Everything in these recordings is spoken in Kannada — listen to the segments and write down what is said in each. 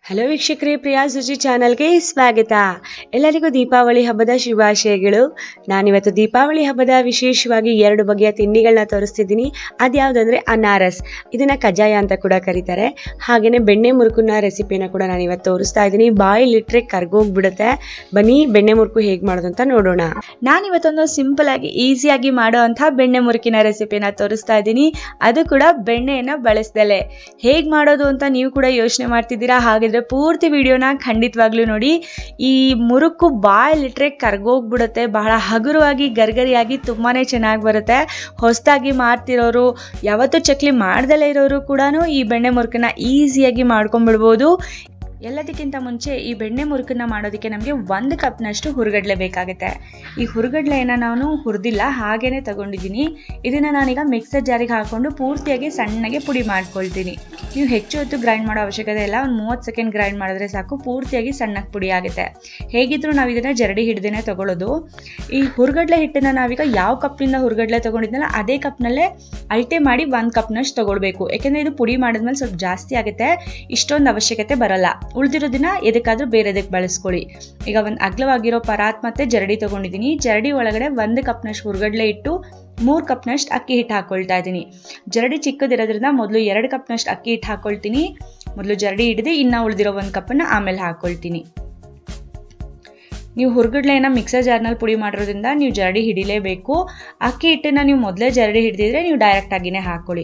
ಹಲೋ ವೀಕ್ಷಕರೇ ಪ್ರಿಯಾ ಸುಜಿ ಚಾನಲ್ಗೆ ಸ್ವಾಗತ ಎಲ್ಲರಿಗೂ ದೀಪಾವಳಿ ಹಬ್ಬದ ಶುಭಾಶಯಗಳು ನಾನಿವತ್ತು ದೀಪಾವಳಿ ಹಬ್ಬದ ವಿಶೇಷವಾಗಿ ಎರಡು ಬಗೆಯ ತಿಂಡಿಗಳನ್ನ ತೋರಿಸ್ತಿದ್ದೀನಿ ಅದ್ಯಾವುದಂದ್ರೆ ಅನಾರಸ್ ಇದನ್ನ ಕಜಾಯ ಅಂತ ಕೂಡ ಕರೀತಾರೆ ಹಾಗೆಯೇ ಬೆಣ್ಣೆ ಮುರುಕುನ ರೆಸಿಪಿನ ಕೂಡ ನಾನು ಇವತ್ತು ತೋರಿಸ್ತಾ ಇದ್ದೀನಿ ಬಾಯಿಲಿಟ್ರೆ ಕರ್ಗೋಗ್ಬಿಡುತ್ತೆ ಬನ್ನಿ ಬೆಣ್ಣೆ ಮುರುಕು ಹೇಗೆ ಮಾಡೋದು ಅಂತ ನೋಡೋಣ ನಾನಿವತ್ತೊಂದು ಸಿಂಪಲ್ ಆಗಿ ಈಸಿಯಾಗಿ ಮಾಡೋ ಅಂಥ ಬೆಣ್ಣೆ ಮುರುಕಿನ ರೆಸಿಪಿನ ತೋರಿಸ್ತಾ ಇದ್ದೀನಿ ಅದು ಕೂಡ ಬೆಣ್ಣೆಯನ್ನು ಬಳಸ್ದಲೆ ಹೇಗೆ ಮಾಡೋದು ಅಂತ ನೀವು ಕೂಡ ಯೋಚನೆ ಮಾಡ್ತಿದ್ದೀರಾ ಹಾಗಿದ್ರೆ ಪೂರ್ತಿ ವಿಡಿಯೋನ ಖಂಡಿತವಾಗ್ಲೂ ನೋಡಿ ಈ ಮುರುಕು ಬಾಯಲ್ಲಿಟ್ರೆ ಕರ್ಗೋಗ್ಬಿಡುತ್ತೆ ಬಹಳ ಹಗುರವಾಗಿ ಗರ್ಗರಿಯಾಗಿ ತುಂಬಾ ಚೆನ್ನಾಗಿ ಬರುತ್ತೆ ಹೊಸದಾಗಿ ಮಾಡ್ತಿರೋರು ಯಾವತ್ತೂ ಚಕ್ಲಿ ಮಾಡ್ದಲೇ ಇರೋರು ಕೂಡ ಈ ಬೆಣ್ಣೆ ಮುರುಕನ್ನ ಈಸಿಯಾಗಿ ಮಾಡ್ಕೊಂಡ್ಬಿಡ್ಬೋದು ಎಲ್ಲದಕ್ಕಿಂತ ಮುಂಚೆ ಈ ಬೆಣ್ಣೆ ಮುರುಕನ್ನ ಮಾಡೋದಕ್ಕೆ ನಮಗೆ ಒಂದು ಕಪ್ನಷ್ಟು ಹುರುಗಡ್ಲೆ ಬೇಕಾಗುತ್ತೆ ಈ ಹುರುಗಡ್ಲೆಯನ್ನು ನಾನು ಹುರಿದಿಲ್ಲ ಹಾಗೇನೆ ತಗೊಂಡಿದ್ದೀನಿ ಇದನ್ನು ನಾನೀಗ ಮಿಕ್ಸರ್ ಜಾರಿಗೆ ಹಾಕ್ಕೊಂಡು ಪೂರ್ತಿಯಾಗಿ ಸಣ್ಣಗೆ ಪುಡಿ ಮಾಡ್ಕೊಳ್ತೀನಿ ನೀವು ಹೆಚ್ಚು ಹೊತ್ತು ಗ್ರೈಂಡ್ ಮಾಡೋ ಅವಶ್ಯಕತೆ ಇಲ್ಲ ಒಂದು ಮೂವತ್ತು ಸೆಕೆಂಡ್ ಗ್ರೈಂಡ್ ಮಾಡಿದ್ರೆ ಸಾಕು ಪೂರ್ತಿಯಾಗಿ ಸಣ್ಣಗೆ ಪುಡಿ ಆಗುತ್ತೆ ಹೇಗಿದ್ರೂ ನಾವು ಇದನ್ನು ಜರಡಿ ಹಿಡ್ದೇ ತಗೊಳ್ಳೋದು ಈ ಹುರುಗಡ್ಲೆ ಹಿಟ್ಟನ್ನು ನಾವೀಗ ಯಾವ ಕಪ್ನಿಂದ ಹುರುಗಡ್ಲೆ ತೊಗೊಂಡಿದ್ನಲ್ಲ ಅದೇ ಕಪ್ನಲ್ಲೇ ಅಳತೆ ಮಾಡಿ ಒಂದು ಕಪ್ನಷ್ಟು ತೊಗೊಳ್ಬೇಕು ಯಾಕೆಂದರೆ ಇದು ಪುಡಿ ಮಾಡಿದ್ಮೇಲೆ ಸ್ವಲ್ಪ ಜಾಸ್ತಿ ಆಗುತ್ತೆ ಇಷ್ಟೊಂದು ಅವಶ್ಯಕತೆ ಬರಲ್ಲ ಉಳಿದಿರೋದನ್ನ ಎದಕ್ಕಾದ್ರೂ ಬೇರೆದಕ್ಕೆ ಬಳಸ್ಕೊಳ್ಳಿ ಈಗ ಒಂದು ಅಗ್ಲವಾಗಿರೋ ಪರಾತ್ ಮತ್ತೆ ಜರಡಿ ತೊಗೊಂಡಿದ್ದೀನಿ ಜರಡಿ ಒಳಗಡೆ ಒಂದು ಕಪ್ನಷ್ಟು ಹುರುಗಡ್ಲೆ ಇಟ್ಟು ಮೂರು ಕಪ್ನಷ್ಟು ಅಕ್ಕಿ ಹಿಟ್ಟು ಹಾಕೊಳ್ತಾ ಇದ್ದೀನಿ ಜರಡಿ ಚಿಕ್ಕದಿರೋದ್ರಿಂದ ಮೊದಲು ಎರಡು ಕಪ್ನಷ್ಟು ಅಕ್ಕಿ ಹಿಟ್ಟು ಹಾಕೊಳ್ತೀನಿ ಮೊದಲು ಜರಡಿ ಹಿಡಿದು ಇನ್ನು ಉಳಿದಿರೋ ಒಂದು ಕಪ್ಪನ್ನು ಆಮೇಲೆ ಹಾಕೊಳ್ತೀನಿ ನೀವು ಹುರುಗಡ್ಲೆನ ಮಿಕ್ಸರ್ ಜಾರ್ನಲ್ಲಿ ಪುಡಿ ಮಾಡಿರೋದ್ರಿಂದ ನೀವು ಜರಡಿ ಹಿಡಿಲೇಬೇಕು ಅಕ್ಕಿ ಹಿಟ್ಟನ್ನು ನೀವು ಮೊದಲೇ ಜರಡಿ ಹಿಡಿದಿದ್ರೆ ನೀವು ಡೈರೆಕ್ಟಾಗಿಯೇ ಹಾಕೊಳ್ಳಿ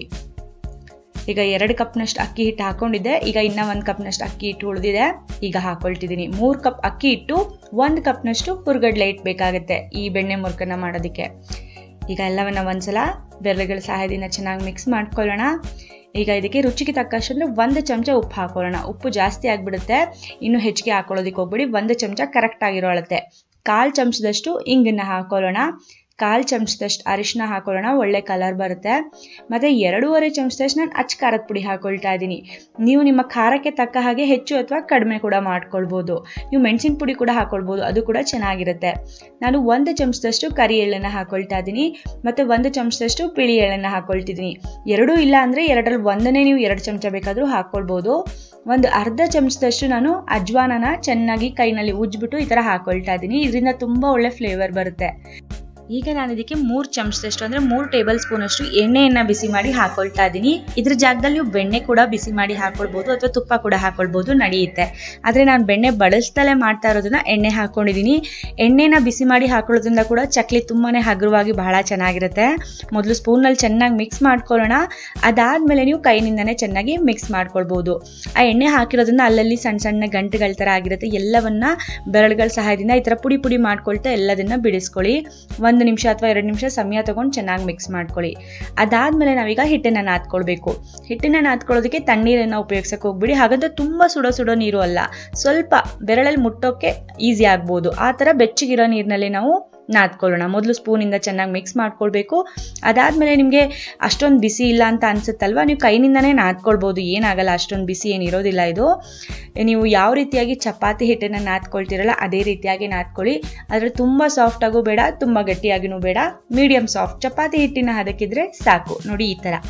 ಈಗ ಎರಡು ಕಪ್ನಷ್ಟು ಅಕ್ಕಿ ಹಿಟ್ಟು ಹಾಕೊಂಡಿದ್ದೆ ಈಗ ಇನ್ನೂ ಒಂದು ಕಪ್ನಷ್ಟು ಅಕ್ಕಿ ಹಿಟ್ಟು ಉಳಿದಿದೆ ಈಗ ಹಾಕೊಳ್ತಿದ್ದೀನಿ ಮೂರು ಕಪ್ ಅಕ್ಕಿ ಹಿಟ್ಟು ಒಂದು ಕಪ್ನಷ್ಟು ಹುರುಗಡ್ಲೆ ಹಿಟ್ಟು ಬೇಕಾಗುತ್ತೆ ಈ ಬೆಣ್ಣೆ ಮುರುಕನ್ನ ಮಾಡೋದಕ್ಕೆ ಈಗ ಎಲ್ಲವನ್ನ ಒಂದ್ಸಲ ಬೆರಳುಗಳ ಸಹಾಯದಿಂದ ಚೆನ್ನಾಗಿ ಮಿಕ್ಸ್ ಮಾಡ್ಕೊಳ್ಳೋಣ ಈಗ ಇದಕ್ಕೆ ರುಚಿಗೆ ತಕ್ಕಷ್ಟು ಅಂದರೆ ಒಂದು ಚಮಚ ಉಪ್ಪು ಹಾಕೊಳ್ಳೋಣ ಉಪ್ಪು ಜಾಸ್ತಿ ಆಗಿಬಿಡುತ್ತೆ ಇನ್ನು ಹೆಚ್ಚಿಗೆ ಹಾಕೊಳ್ಳೋದಕ್ಕೆ ಹೋಗ್ಬಿಡಿ ಒಂದು ಚಮಚ ಕರೆಕ್ಟ್ ಆಗಿರೋ ಅಳತೆ ಕಾಲು ಚಮಚದಷ್ಟು ಇಂಗನ್ನು ಹಾಕೊಳ್ಳೋಣ ಕಾಲು ಚಮಚದಷ್ಟು ಅರಿಶಿನ ಹಾಕೊಳ್ಳೋಣ ಒಳ್ಳೆ ಕಲರ್ ಬರುತ್ತೆ ಮತ್ತು ಎರಡೂವರೆ ಚಮಚದಷ್ಟು ನಾನು ಅಚ್ಚ ಖಾರದ ಪುಡಿ ಹಾಕೊಳ್ತಾ ಇದ್ದೀನಿ ನೀವು ನಿಮ್ಮ ಖಾರಕ್ಕೆ ತಕ್ಕ ಹಾಗೆ ಹೆಚ್ಚು ಅಥವಾ ಕಡಿಮೆ ಕೂಡ ಮಾಡ್ಕೊಳ್ಬೋದು ನೀವು ಮೆಣಸಿನ ಪುಡಿ ಕೂಡ ಹಾಕೊಳ್ಬೋದು ಅದು ಕೂಡ ಚೆನ್ನಾಗಿರುತ್ತೆ ನಾನು ಒಂದು ಚಮಚದಷ್ಟು ಕರಿ ಎಳ್ಳನ್ನು ಹಾಕೊಳ್ತಾ ಇದ್ದೀನಿ ಮತ್ತು ಒಂದು ಚಮಚದಷ್ಟು ಬಿಳಿ ಎಳ್ಳನ್ನು ಹಾಕೊಳ್ತಿದ್ದೀನಿ ಎರಡೂ ಇಲ್ಲ ಅಂದರೆ ಎರಡರಲ್ಲಿ ಒಂದನೇ ನೀವು ಎರಡು ಚಮಚ ಬೇಕಾದರೂ ಹಾಕ್ಕೊಳ್ಬೋದು ಒಂದು ಅರ್ಧ ಚಮಚದಷ್ಟು ನಾನು ಅಜ್ವಾನನ ಚೆನ್ನಾಗಿ ಕೈನಲ್ಲಿ ಉಜ್ಜಿಬಿಟ್ಟು ಈ ಥರ ಹಾಕೊಳ್ತಾ ಇದ್ದೀನಿ ಇದರಿಂದ ತುಂಬ ಒಳ್ಳೆ ಫ್ಲೇವರ್ ಬರುತ್ತೆ ಈಗ ನಾನು ಇದಕ್ಕೆ ಮೂರು ಚಮಚದಷ್ಟು ಅಂದರೆ ಮೂರು ಟೇಬಲ್ ಸ್ಪೂನಷ್ಟು ಎಣ್ಣೆಯನ್ನು ಬಿಸಿ ಮಾಡಿ ಹಾಕೊಳ್ತಾ ಇದ್ದೀನಿ ಇದ್ರ ಜಾಗದಲ್ಲಿ ನೀವು ಬೆಣ್ಣೆ ಕೂಡ ಬಿಸಿ ಮಾಡಿ ಹಾಕೊಳ್ಬೋದು ಅಥವಾ ತುಪ್ಪ ಕೂಡ ಹಾಕೊಳ್ಬೋದು ನಡೆಯುತ್ತೆ ಆದರೆ ನಾನು ಬೆಣ್ಣೆ ಬಳಸ್ದಲೇ ಮಾಡ್ತಾ ಇರೋದನ್ನ ಎಣ್ಣೆ ಹಾಕ್ಕೊಂಡಿದ್ದೀನಿ ಎಣ್ಣೆನ ಬಿಸಿ ಮಾಡಿ ಹಾಕೊಳ್ಳೋದ್ರಿಂದ ಕೂಡ ಚಕ್ಲಿ ತುಂಬಾ ಹಗುರವಾಗಿ ಬಹಳ ಚೆನ್ನಾಗಿರುತ್ತೆ ಮೊದಲು ಸ್ಪೂನಲ್ಲಿ ಚೆನ್ನಾಗಿ ಮಿಕ್ಸ್ ಮಾಡ್ಕೊಳ್ಳೋಣ ಅದಾದಮೇಲೆ ನೀವು ಕೈನಿಂದನೇ ಚೆನ್ನಾಗಿ ಮಿಕ್ಸ್ ಮಾಡ್ಕೊಳ್ಬೋದು ಆ ಎಣ್ಣೆ ಹಾಕಿರೋದ್ರಿಂದ ಅಲ್ಲಲ್ಲಿ ಸಣ್ಣ ಸಣ್ಣ ಗಂಟುಗಳ ಥರ ಆಗಿರುತ್ತೆ ಎಲ್ಲವನ್ನ ಬೆರಳುಗಳ ಸಹಾಯದಿಂದ ಈ ಥರ ಪುಡಿ ಪುಡಿ ಮಾಡ್ಕೊಳ್ತಾ ಎಲ್ಲದನ್ನ ಬಿಡಿಸ್ಕೊಳ್ಳಿ ಒಂದು ನಿಮಿಷ ಅಥವಾ ಎರಡು ನಿಮಿಷ ಸಮಯ ತೊಗೊಂಡು ಚೆನ್ನಾಗಿ ಮಿಕ್ಸ್ ಮಾಡ್ಕೊಳ್ಳಿ ಅದಾದಮೇಲೆ ನಾವೀಗ ಹಿಟ್ಟನ್ನು ನಾದ್ಕೊಳ್ಬೇಕು ಹಿಟ್ಟನ್ನು ನಾದ್ಕೊಳ್ಳೋದಕ್ಕೆ ತಣ್ಣೀರನ್ನು ಉಪಯೋಗಿಸಕ್ಕೆ ಹೋಗ್ಬಿಡಿ ಹಾಗಂತ ತುಂಬ ಸುಡೋ ಸುಡೋ ನೀರು ಅಲ್ಲ ಸ್ವಲ್ಪ ಬೆರಳಲ್ಲಿ ಮುಟ್ಟೋಕ್ಕೆ ಈಸಿ ಆಗ್ಬೋದು ಆ ಥರ ಬೆಚ್ಚಗಿರೋ ನೀರಿನಲ್ಲಿ ನಾವು ನಾದ್ಕೊಳ್ಳೋಣ ಮೊದಲು ಸ್ಪೂನಿಂದ ಚೆನ್ನಾಗಿ ಮಿಕ್ಸ್ ಮಾಡ್ಕೊಳ್ಬೇಕು ಅದಾದಮೇಲೆ ನಿಮಗೆ ಅಷ್ಟೊಂದು ಬಿಸಿ ಇಲ್ಲ ಅಂತ ಅನ್ಸುತ್ತಲ್ವ ನೀವು ಕೈನಿಂದನೇ ನಾದ್ಕೊಳ್ಬೋದು ಏನಾಗಲ್ಲ ಅಷ್ಟೊಂದು ಬಿಸಿ ಏನಿರೋದಿಲ್ಲ ಇದು ನೀವು ಯಾವ ರೀತಿಯಾಗಿ ಚಪಾತಿ ಹಿಟ್ಟನ್ನು ನಾದ್ಕೊಳ್ತಿರಲ್ಲ ಅದೇ ರೀತಿಯಾಗಿ ನಾದ್ಕೊಳ್ಳಿ ಆದರೆ ತುಂಬ ಸಾಫ್ಟಾಗೂ ಬೇಡ ತುಂಬ ಗಟ್ಟಿಯಾಗಿನೂ ಬೇಡ ಮೀಡಿಯಮ್ ಸಾಫ್ಟ್ ಚಪಾತಿ ಹಿಟ್ಟಿನ ಹದಕ್ಕಿದ್ರೆ ಸಾಕು ನೋಡಿ ಈ ಥರ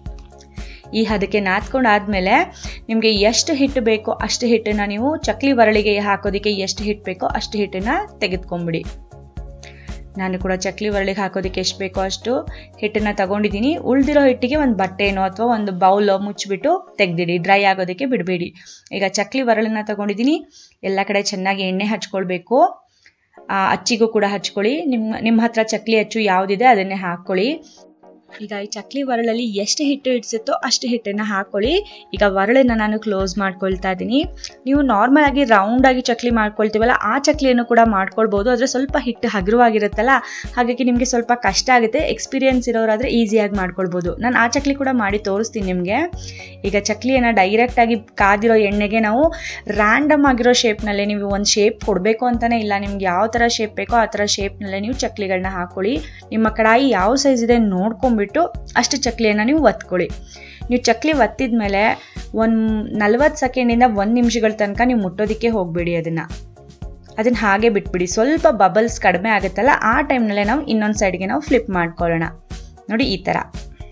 ಈ ಹದಕ್ಕೆ ನಾದ್ಕೊಂಡು ಆದಮೇಲೆ ನಿಮಗೆ ಎಷ್ಟು ಹಿಟ್ಟು ಬೇಕೋ ಅಷ್ಟು ಹಿಟ್ಟನ್ನು ನೀವು ಚಕ್ಲಿ ಬರಳಿಗೆ ಹಾಕೋದಕ್ಕೆ ಎಷ್ಟು ಹಿಟ್ಟು ಬೇಕೋ ಅಷ್ಟು ಹಿಟ್ಟನ್ನು ತೆಗೆದುಕೊಂಬಿಡಿ ನಾನು ಕೂಡ ಚಕ್ಲಿ ಒರಳಿಗೆ ಹಾಕೋದಕ್ಕೆ ಎಷ್ಟು ಬೇಕೋ ಅಷ್ಟು ಹಿಟ್ಟನ್ನು ತಗೊಂಡಿದ್ದೀನಿ ಉಳಿದಿರೋ ಹಿಟ್ಟಿಗೆ ಒಂದು ಬಟ್ಟೆನೋ ಅಥವಾ ಒಂದು ಬೌಲೋ ಮುಚ್ಚಿಬಿಟ್ಟು ತೆಗ್ದಿಡಿ ಡ್ರೈ ಆಗೋದಕ್ಕೆ ಬಿಡಬೇಡಿ ಈಗ ಚಕ್ಲಿ ಒರಳನ್ನ ತಗೊಂಡಿದ್ದೀನಿ ಎಲ್ಲ ಕಡೆ ಚೆನ್ನಾಗಿ ಎಣ್ಣೆ ಹಚ್ಕೊಳ್ಬೇಕು ಅಚ್ಚಿಗೂ ಕೂಡ ಹಚ್ಕೊಳ್ಳಿ ನಿಮ್ಮ ನಿಮ್ಮ ಹತ್ರ ಚಕ್ಲಿ ಅಚ್ಚು ಯಾವುದಿದೆ ಅದನ್ನೇ ಹಾಕ್ಕೊಳ್ಳಿ ಈಗ ಈ ಚಕ್ಲಿ ಒರಳಲ್ಲಿ ಎಷ್ಟು ಹಿಟ್ಟು ಇಡ್ಸುತ್ತೋ ಅಷ್ಟು ಹಿಟ್ಟನ್ನು ಹಾಕೊಳ್ಳಿ ಈಗ ಒರಳನ್ನ ನಾನು ಕ್ಲೋಸ್ ಮಾಡ್ಕೊಳ್ತಾ ಇದ್ದೀನಿ ನೀವು ನಾರ್ಮಲ್ ಆಗಿ ರೌಂಡ್ ಆಗಿ ಚಕ್ಲಿ ಮಾಡ್ಕೊಳ್ತೀವಲ್ಲ ಆ ಚಕ್ಲಿಯನ್ನು ಕೂಡ ಮಾಡ್ಕೊಳ್ಬೋದು ಆದರೆ ಸ್ವಲ್ಪ ಹಿಟ್ಟು ಹಗುರವಾಗಿರುತ್ತಲ್ಲ ಹಾಗಾಗಿ ನಿಮಗೆ ಸ್ವಲ್ಪ ಕಷ್ಟ ಆಗುತ್ತೆ ಎಕ್ಸ್ಪೀರಿಯನ್ಸ್ ಇರೋರಾದರೆ ಈಸಿಯಾಗಿ ಮಾಡ್ಕೊಳ್ಬೋದು ನಾನು ಆ ಚಕ್ಲಿ ಕೂಡ ಮಾಡಿ ತೋರಿಸ್ತೀನಿ ನಿಮಗೆ ಈಗ ಚಕ್ಲಿಯನ್ನು ಡೈರೆಕ್ಟಾಗಿ ಕಾದಿರೋ ಎಣ್ಣೆಗೆ ನಾವು ರ್ಯಾಂಡಮ್ ಆಗಿರೋ ಶೇಪ್ನಲ್ಲೇ ನೀವು ಒಂದು ಶೇಪ್ ಕೊಡಬೇಕು ಅಂತಲೇ ಇಲ್ಲ ನಿಮ್ಗೆ ಯಾವ ಥರ ಶೇಪ್ ಬೇಕೋ ಆ ಥರ ಶೇಪ್ನಲ್ಲೇ ನೀವು ಚಕ್ಲಿಗಳನ್ನ ಹಾಕೊಳ್ಳಿ ನಿಮ್ಮ ಕಡಾಯಿ ಯಾವ ಸೈಜ್ ಇದೆ ನೋಡ್ಕೊಂಬಿಟ್ಟು ಅಷ್ಟು ಚಕ್ಲಿಯನ್ನು ನೀವು ಒತ್ಕೊಳ್ಳಿ ನೀವು ಚಕ್ಲಿ ಒತ್ತಿದ ಮೇಲೆ ಒಂದು ನಲ್ವತ್ತು ಸೆಕೆಂಡಿಂದ ಒಂದು ನಿಮಿಷಗಳ ತನಕ ನೀವು ಮುಟ್ಟೋದಕ್ಕೆ ಹೋಗಬೇಡಿ ಅದನ್ನು ಅದನ್ನು ಹಾಗೆ ಬಿಟ್ಬಿಡಿ ಸ್ವಲ್ಪ ಬಬಲ್ಸ್ ಕಡಿಮೆ ಆಗುತ್ತಲ್ಲ ಆ ಟೈಮ್ನಲ್ಲೇ ನಾವು ಇನ್ನೊಂದು ಸೈಡ್ಗೆ ನಾವು ಫ್ಲಿಪ್ ಮಾಡ್ಕೊಳ್ಳೋಣ ನೋಡಿ ಈ ಥರ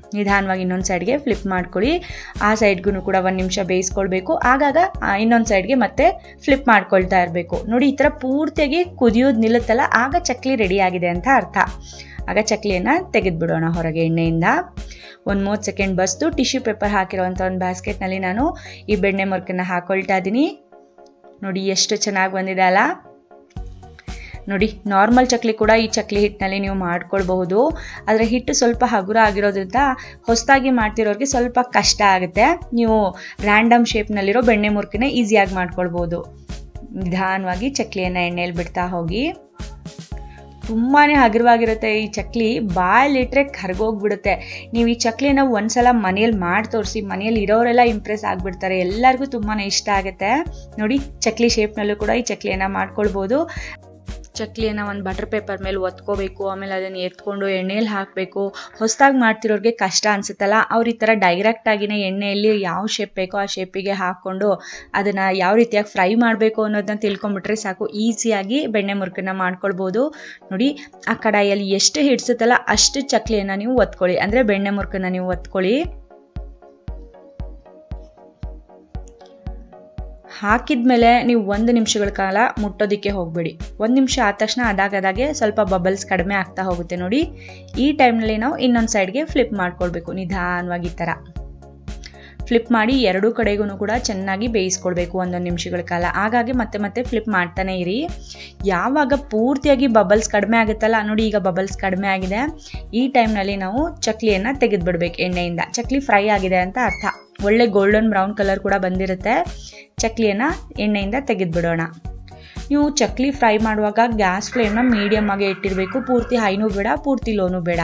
ನಿಧಾನವಾಗಿ ಇನ್ನೊಂದು ಸೈಡ್ಗೆ ಫ್ಲಿಪ್ ಮಾಡ್ಕೊಳ್ಳಿ ಆ ಸೈಡ್ಗೂ ಕೂಡ ಒಂದು ನಿಮಿಷ ಬೇಯಿಸ್ಕೊಳ್ಬೇಕು ಆಗಾಗ ಇನ್ನೊಂದು ಸೈಡ್ಗೆ ಮತ್ತೆ ಫ್ಲಿಪ್ ಮಾಡ್ಕೊಳ್ತಾ ಇರಬೇಕು ನೋಡಿ ಈ ಥರ ಪೂರ್ತಿಯಾಗಿ ಕುದಿಯೋದು ನಿಲ್ಲುತ್ತಲ್ಲ ಆಗ ಚಕ್ಲಿ ರೆಡಿ ಆಗಿದೆ ಅಂತ ಅರ್ಥ ಆಗ ಚಕ್ಲಿಯನ್ನು ತೆಗೆದುಬಿಡೋಣ ಹೊರಗೆ ಎಣ್ಣೆಯಿಂದ ಒಂದು ಮೂವತ್ತು ಸೆಕೆಂಡ್ ಬಸ್ತು ಟಿಶ್ಯೂ ಪೇಪರ್ ಹಾಕಿರೋವಂಥ ಒಂದು ಬ್ಯಾಸ್ಕೆಟ್ನಲ್ಲಿ ನಾನು ಈ ಬೆಣ್ಣೆ ಮುರ್ಕನ್ನ ಹಾಕೊಳ್ತಾ ಇದ್ದೀನಿ ನೋಡಿ ಎಷ್ಟು ಚೆನ್ನಾಗಿ ಬಂದಿದೆ ಅಲ್ಲ ನೋಡಿ ನಾರ್ಮಲ್ ಚಕ್ಲಿ ಕೂಡ ಈ ಚಕ್ಲಿ ಹಿಟ್ಟಿನಲ್ಲಿ ನೀವು ಮಾಡ್ಕೊಳ್ಬಹುದು ಆದರೆ ಹಿಟ್ಟು ಸ್ವಲ್ಪ ಹಗುರ ಆಗಿರೋದ್ರಿಂದ ಹೊಸದಾಗಿ ಮಾಡ್ತಿರೋರಿಗೆ ಸ್ವಲ್ಪ ಕಷ್ಟ ಆಗುತ್ತೆ ನೀವು ರ್ಯಾಂಡಮ್ ಶೇಪ್ನಲ್ಲಿರೋ ಬೆಣ್ಣೆ ಮುರ್ಕಿನ ಈಸಿಯಾಗಿ ಮಾಡ್ಕೊಳ್ಬೋದು ನಿಧಾನವಾಗಿ ಚಕ್ಲಿಯನ್ನು ಎಣ್ಣೆಯಲ್ಲಿ ಬಿಡ್ತಾ ಹೋಗಿ ತುಂಬಾ ಹಗುರವಾಗಿರುತ್ತೆ ಈ ಚಕ್ಲಿ ಬಾಯಲ್ಲಿಟ್ರೆ ಕರ್ಗೋಗ್ಬಿಡುತ್ತೆ ನೀವು ಈ ಚಕ್ಲಿನ ಒಂದ್ಸಲ ಮನೇಲಿ ಮಾಡಿ ತೋರಿಸಿ ಮನೇಲಿ ಇರೋರೆಲ್ಲ ಇಂಪ್ರೆಸ್ ಆಗಿಬಿಡ್ತಾರೆ ಎಲ್ಲರಿಗೂ ತುಂಬಾ ಇಷ್ಟ ಆಗುತ್ತೆ ನೋಡಿ ಚಕ್ಲಿ ಶೇಪ್ನಲ್ಲೂ ಕೂಡ ಈ ಚಕ್ಲಿಯನ್ನು ಮಾಡ್ಕೊಳ್ಬೋದು ಚಕ್ಲಿಯನ್ನು ಒಂದು ಬಟರ್ ಪೇಪರ್ ಮೇಲೆ ಒತ್ಕೋಬೇಕು ಆಮೇಲೆ ಅದನ್ನು ಎತ್ಕೊಂಡು ಎಣ್ಣೆಯಲ್ಲಿ ಹಾಕಬೇಕು ಹೊಸದಾಗಿ ಮಾಡ್ತಿರೋರಿಗೆ ಕಷ್ಟ ಅನಿಸುತ್ತಲ್ಲ ಅವ್ರು ಈ ಥರ ಡೈರೆಕ್ಟಾಗಿನೇ ಎಣ್ಣೆಯಲ್ಲಿ ಯಾವ ಶೇಪ್ ಬೇಕೋ ಆ ಶೇಪಿಗೆ ಹಾಕ್ಕೊಂಡು ಅದನ್ನು ಯಾವ ರೀತಿಯಾಗಿ ಫ್ರೈ ಮಾಡಬೇಕು ಅನ್ನೋದನ್ನ ತಿಳ್ಕೊಂಬಿಟ್ರೆ ಸಾಕು ಈಸಿಯಾಗಿ ಬೆಣ್ಣೆ ಮುರುಕನ್ನ ಮಾಡ್ಕೊಳ್ಬೋದು ನೋಡಿ ಆ ಕಡಾಯಲ್ಲಿ ಎಷ್ಟು ಹಿಡ್ಸುತ್ತಲ್ಲ ಅಷ್ಟು ಚಕ್ಲಿಯನ್ನು ನೀವು ಒತ್ಕೊಳ್ಳಿ ಅಂದರೆ ಬೆಣ್ಣೆ ಮುರುಕನ್ನ ನೀವು ಒತ್ಕೊಳ್ಳಿ ಹಾಕಿದ್ಮೇಲೆ ನೀವು ಒಂದು ನಿಮಿಷಗಳ ಕಾಲ ಮುಟ್ಟೋದಕ್ಕೆ ಹೋಗಬೇಡಿ ಒಂದು ನಿಮಿಷ ಆದ ತಕ್ಷಣ ಅದಾಗದಾಗೆ ಸ್ವಲ್ಪ ಬಬಲ್ಸ್ ಕಡಿಮೆ ಆಗ್ತಾ ಹೋಗುತ್ತೆ ನೋಡಿ ಈ ಟೈಮ್ನಲ್ಲಿ ನಾವು ಇನ್ನೊಂದು ಸೈಡ್ಗೆ ಫ್ಲಿಪ್ ಮಾಡ್ಕೊಳ್ಬೇಕು ನಿಧಾನವಾಗಿ ಈ ಥರ ಫ್ಲಿಪ್ ಮಾಡಿ ಎರಡೂ ಕಡೆಗೂ ಕೂಡ ಚೆನ್ನಾಗಿ ಬೇಯಿಸ್ಕೊಳ್ಬೇಕು ಒಂದೊಂದು ನಿಮಿಷಗಳ ಕಾಲ ಹಾಗಾಗಿ ಮತ್ತೆ ಮತ್ತೆ ಫ್ಲಿಪ್ ಮಾಡ್ತಾನೆ ಇರಿ ಯಾವಾಗ ಪೂರ್ತಿಯಾಗಿ ಬಬಲ್ಸ್ ಕಡಿಮೆ ಆಗುತ್ತಲ್ಲ ನೋಡಿ ಈಗ ಬಬಲ್ಸ್ ಕಡಿಮೆ ಆಗಿದೆ ಈ ಟೈಮ್ನಲ್ಲಿ ನಾವು ಚಕ್ಲಿಯನ್ನು ತೆಗೆದುಬಿಡ್ಬೇಕು ಎಣ್ಣೆಯಿಂದ ಚಕ್ಲಿ ಫ್ರೈ ಆಗಿದೆ ಅಂತ ಅರ್ಥ ಒಳ್ಳೆ ಗೋಲ್ಡನ್ ಬ್ರೌನ್ ಕಲರ್ ಕೂಡ ಬಂದಿರುತ್ತೆ ಚಕ್ಲಿಯನ್ನು ಎಣ್ಣೆಯಿಂದ ತೆಗೆದುಬಿಡೋಣ ನೀವು ಚಕ್ಲಿ ಫ್ರೈ ಮಾಡುವಾಗ ಗ್ಯಾಸ್ ಫ್ಲೇಮ್ನ ಮೀಡಿಯಮ್ ಆಗಿ ಇಟ್ಟಿರಬೇಕು ಪೂರ್ತಿ ಹೈನೂ ಬೇಡ ಪೂರ್ತಿ ಲೋನು ಬೇಡ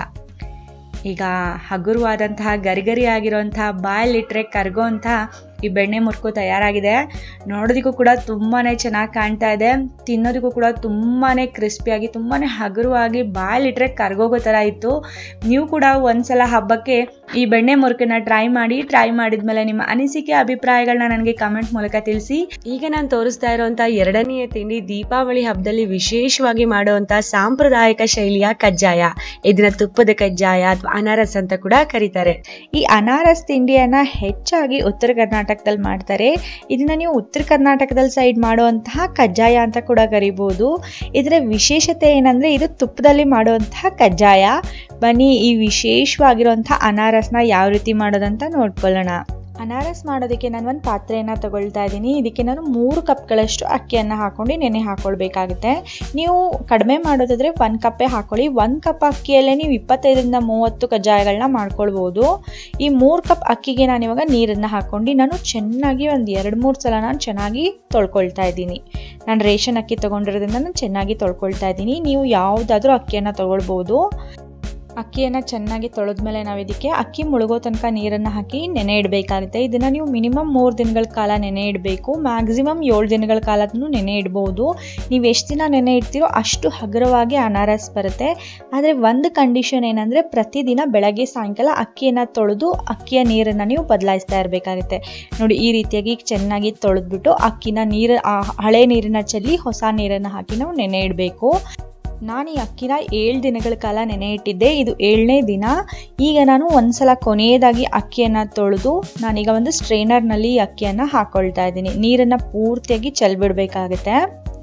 ಈಗ ಹಗುರವಾದಂತಹ ಗರಿಗರಿ ಆಗಿರುವಂತಹ ಬಾಯಲ್ಲಿಟ್ಟರೆ ಕರ್ಗೋಂತಹ ಈ ಬೆಣ್ಣೆ ಮುರ್ಕು ತಯಾರಾಗಿದೆ ನೋಡೋದಕ್ಕೂ ಕೂಡ ತುಂಬಾ ಚೆನ್ನಾಗಿ ಕಾಣ್ತಾ ಇದೆ ತಿನ್ನೋದಕ್ಕೂ ಕೂಡ ತುಂಬಾ ಕ್ರಿಸ್ಪಿಯಾಗಿ ತುಂಬಾ ಹಗುರವಾಗಿ ಬಾಯಲ್ಲಿಟ್ಟರೆ ಕರ್ಗೋಗೋ ಥರ ಇತ್ತು ನೀವು ಕೂಡ ಒಂದ್ಸಲ ಹಬ್ಬಕ್ಕೆ ಈ ಬೆಣ್ಣೆ ಮುರುಕನ್ನ ಟ್ರೈ ಮಾಡಿ ಟ್ರೈ ಮಾಡಿದ್ಮೇಲೆ ನಿಮ್ಮ ಅನಿಸಿಕೆ ಅಭಿಪ್ರಾಯಗಳನ್ನ ನನಗೆ ಕಮೆಂಟ್ ಮೂಲಕ ತಿಳಿಸಿ ಈಗ ನಾನು ತೋರಿಸ್ತಾ ಇರುವಂತಹ ಎರಡನೆಯ ತಿಂಡಿ ದೀಪಾವಳಿ ಹಬ್ಬದಲ್ಲಿ ವಿಶೇಷವಾಗಿ ಮಾಡುವಂತಹ ಸಾಂಪ್ರದಾಯಿಕ ಶೈಲಿಯ ಕಜ್ಜಾಯ ಇದನ್ನ ತುಪ್ಪದ ಕಜ್ಜಾಯ ಅಥವಾ ಅನಾರಸ್ ಅಂತ ಕೂಡ ಕರೀತಾರೆ ಈ ಅನಾರಸ್ ತಿಂಡಿಯನ್ನ ಹೆಚ್ಚಾಗಿ ಉತ್ತರ ಕರ್ನಾಟಕದಲ್ಲಿ ಮಾಡ್ತಾರೆ ಇದನ್ನ ನೀವು ಉತ್ತರ ಕರ್ನಾಟಕದಲ್ಲಿ ಸೈಡ್ ಮಾಡುವಂತಹ ಕಜ್ಜಾಯ ಅಂತ ಕೂಡ ಕರಿಬಹುದು ಇದರ ವಿಶೇಷತೆ ಏನಂದ್ರೆ ಇದು ತುಪ್ಪದಲ್ಲಿ ಮಾಡುವಂತಹ ಕಜ್ಜಾಯ ಬನ್ನಿ ಈ ವಿಶೇಷವಾಗಿರುವಂತಹ ಅನಾರಸ್ನ ಯಾವ ರೀತಿ ಮಾಡೋದಂತ ನೋಡ್ಕೊಳ್ಳೋಣ ಅನಾರಸ್ ಮಾಡೋದಕ್ಕೆ ನಾನು ಒಂದು ಪಾತ್ರೆಯನ್ನು ತಗೊಳ್ತಾ ಇದ್ದೀನಿ ಇದಕ್ಕೆ ನಾನು ಮೂರು ಕಪ್ಗಳಷ್ಟು ಅಕ್ಕಿಯನ್ನು ಹಾಕೊಂಡು ನೆನೆ ಹಾಕೊಳ್ಬೇಕಾಗುತ್ತೆ ನೀವು ಕಡಿಮೆ ಮಾಡೋದಾದ್ರೆ ಒಂದು ಕಪ್ಪೇ ಹಾಕೊಳ್ಳಿ ಒಂದು ಕಪ್ ಅಕ್ಕಿಯಲ್ಲೇ ನೀವು ಇಪ್ಪತ್ತೈದರಿಂದ ಮೂವತ್ತು ಕಜ್ಜಾಯಗಳನ್ನ ಮಾಡ್ಕೊಳ್ಬೋದು ಈ ಮೂರು ಕಪ್ ಅಕ್ಕಿಗೆ ನಾನು ಇವಾಗ ನೀರನ್ನು ಹಾಕ್ಕೊಂಡು ನಾನು ಚೆನ್ನಾಗಿ ಒಂದು ಎರಡು ಮೂರು ಸಲ ನಾನು ಚೆನ್ನಾಗಿ ತೊಳ್ಕೊಳ್ತಾ ಇದ್ದೀನಿ ನಾನು ರೇಷನ್ ಅಕ್ಕಿ ತೊಗೊಂಡಿರೋದ್ರಿಂದ ನಾನು ಚೆನ್ನಾಗಿ ತೊಳ್ಕೊಳ್ತಾ ಇದ್ದೀನಿ ನೀವು ಯಾವುದಾದ್ರೂ ಅಕ್ಕಿಯನ್ನು ತೊಗೊಳ್ಬೋದು ಅಕ್ಕಿಯನ್ನು ಚೆನ್ನಾಗಿ ತೊಳೆದ್ಮೇಲೆ ನಾವು ಇದಕ್ಕೆ ಅಕ್ಕಿ ಮುಳುಗೋ ತನಕ ನೀರನ್ನು ಹಾಕಿ ನೆನೆ ಇಡಬೇಕಾಗುತ್ತೆ ಇದನ್ನು ನೀವು ಮಿನಿಮಮ್ ಮೂರು ದಿನಗಳ ಕಾಲ ನೆನೆ ಇಡಬೇಕು ಮ್ಯಾಕ್ಸಿಮಮ್ ಏಳು ದಿನಗಳ ಕಾಲದೂ ನೆನೆ ಇಡ್ಬೋದು ನೀವು ಎಷ್ಟು ದಿನ ನೆನೆ ಇಡ್ತೀರೋ ಅಷ್ಟು ಹಗುರವಾಗಿ ಅನಾರಸ್ ಬರುತ್ತೆ ಆದರೆ ಒಂದು ಕಂಡೀಷನ್ ಏನಂದರೆ ಪ್ರತಿದಿನ ಬೆಳಗ್ಗೆ ಸಾಯಂಕಾಲ ಅಕ್ಕಿಯನ್ನು ತೊಳೆದು ಅಕ್ಕಿಯ ನೀರನ್ನು ನೀವು ಬದಲಾಯಿಸ್ತಾ ಇರಬೇಕಾಗುತ್ತೆ ನೋಡಿ ಈ ರೀತಿಯಾಗಿ ಚೆನ್ನಾಗಿ ತೊಳೆದ್ಬಿಟ್ಟು ಅಕ್ಕಿನ ನೀರು ಹಳೆ ನೀರನ್ನ ಚೆಲ್ಲಿ ಹೊಸ ನೀರನ್ನು ಹಾಕಿ ನಾವು ನೆನೆ ಇಡಬೇಕು ನಾನು ಈ ಅಕ್ಕಿನ ಏಳು ದಿನಗಳ ಕಾಲ ನೆನೆ ಇಟ್ಟಿದ್ದೆ ಇದು ಏಳನೇ ದಿನ ಈಗ ನಾನು ಒಂದ್ಸಲ ಕೊನೆಯದಾಗಿ ಅಕ್ಕಿಯನ್ನು ತೊಳೆದು ನಾನೀಗ ಒಂದು ಸ್ಟ್ರೈನರ್ನಲ್ಲಿ ಅಕ್ಕಿಯನ್ನು ಹಾಕೊಳ್ತಾ ಇದ್ದೀನಿ ನೀರನ್ನು ಪೂರ್ತಿಯಾಗಿ ಚೆಲ್ಬಿಡ್ಬೇಕಾಗುತ್ತೆ